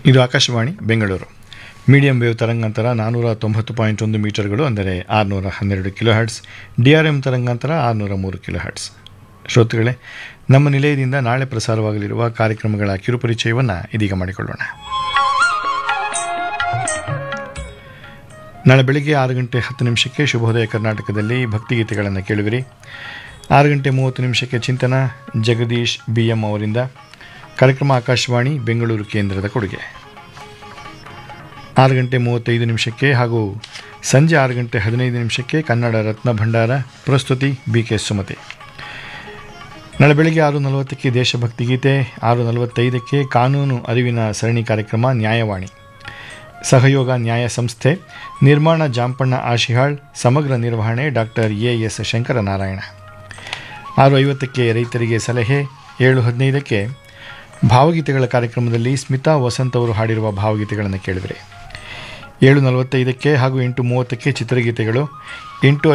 ಇದು Akashvani Bengaluru medium wave ತರಂಗಾಂತರ ನಾನ್ನೂರ ತೊಂಬತ್ತು ಪಾಯಿಂಟ್ ಒಂದು ಮೀಟರ್ಗಳು ಅಂದರೆ ಆರುನೂರ ಹನ್ನೆರಡು kilo hertz D R M ತರಂಗಾಂತರ ಆರುನೂರ ಮೂರು ಕಿಲೋ ಹರ್ಟ್ಸ್ ಶ್ರೋತೃಗಳೇ ನಮ್ಮ ನಿಲಯದಿಂದ ನಾಳೆ ಪ್ರಸಾರವಾಗಲಿರುವ ಕಾರ್ಯಕ್ರಮಗಳ ಕಿರುಪರಿಚಯವನ್ನು ಇದೀಗ ಮಾಡಿಕೊಳ್ಳೋಣ ನಾಳೆ ಬೆಳಗ್ಗೆ ಆರು ಗಂಟೆ ಹತ್ತು ನಿಮಿಷಕ್ಕೆ ಶುಭೋದಯ ಕರ್ನಾಟಕದಲ್ಲಿ ಭಕ್ತಿಗೀತೆಗಳನ್ನು ಕೇಳುವಿರಿ ಆರು ಗಂಟೆ ಮೂವತ್ತು ನಿಮಿಷಕ್ಕೆ ಚಿಂತನ ಜಗದೀಶ್ ಬಿ ಎಂ ಅವರಿಂದ ಕಾರ್ಯಕ್ರಮ ಆಕಾಶವಾಣಿ ಬೆಂಗಳೂರು ಕೇಂದ್ರದ ಕೊಡುಗೆ ಆರು ಗಂಟೆ ಮೂವತ್ತೈದು ನಿಮಿಷಕ್ಕೆ ಹಾಗೂ ಸಂಜೆ ಆರು ಗಂಟೆ ಹದಿನೈದು ನಿಮಿಷಕ್ಕೆ ಕನ್ನಡ ರತ್ನ ಭಂಡಾರ ಪ್ರಸ್ತುತಿ ಬಿ ಕೆ ಸುಮತಿ ನಾಳೆ ಬೆಳಗ್ಗೆ ಆರು ನಲವತ್ತಕ್ಕೆ ದೇಶಭಕ್ತಿ ಗೀತೆ ಆರು ನಲವತ್ತೈದಕ್ಕೆ ಕಾನೂನು ಅರಿವಿನ ಸರಣಿ ಕಾರ್ಯಕ್ರಮ ನ್ಯಾಯವಾಣಿ ಸಹಯೋಗ ನ್ಯಾಯ ಸಂಸ್ಥೆ ನಿರ್ಮಾಣ ಜಾಂಪಣ್ಣ ಆಶಿಹಾಳ್ ಸಮಗ್ರ ನಿರ್ವಹಣೆ ಡಾಕ್ಟರ್ ಎ ಎಸ್ ಶಂಕರನಾರಾಯಣ ಆರು ಐವತ್ತಕ್ಕೆ ರೈತರಿಗೆ ಸಲಹೆ ಏಳು ಹದಿನೈದಕ್ಕೆ ಭಾವಗೀತೆಗಳ ಕಾರ್ಯಕ್ರಮದಲ್ಲಿ ಸ್ಮಿತಾ ವಸಂತ್ ಅವರು ಹಾಡಿರುವ ಭಾವಗೀತೆಗಳನ್ನು ಕೇಳಿದರೆ ಏಳು ನಲವತ್ತೈದಕ್ಕೆ ಹಾಗೂ ಎಂಟು ಮೂವತ್ತಕ್ಕೆ ಚಿತ್ರಗೀತೆಗಳು ಎಂಟು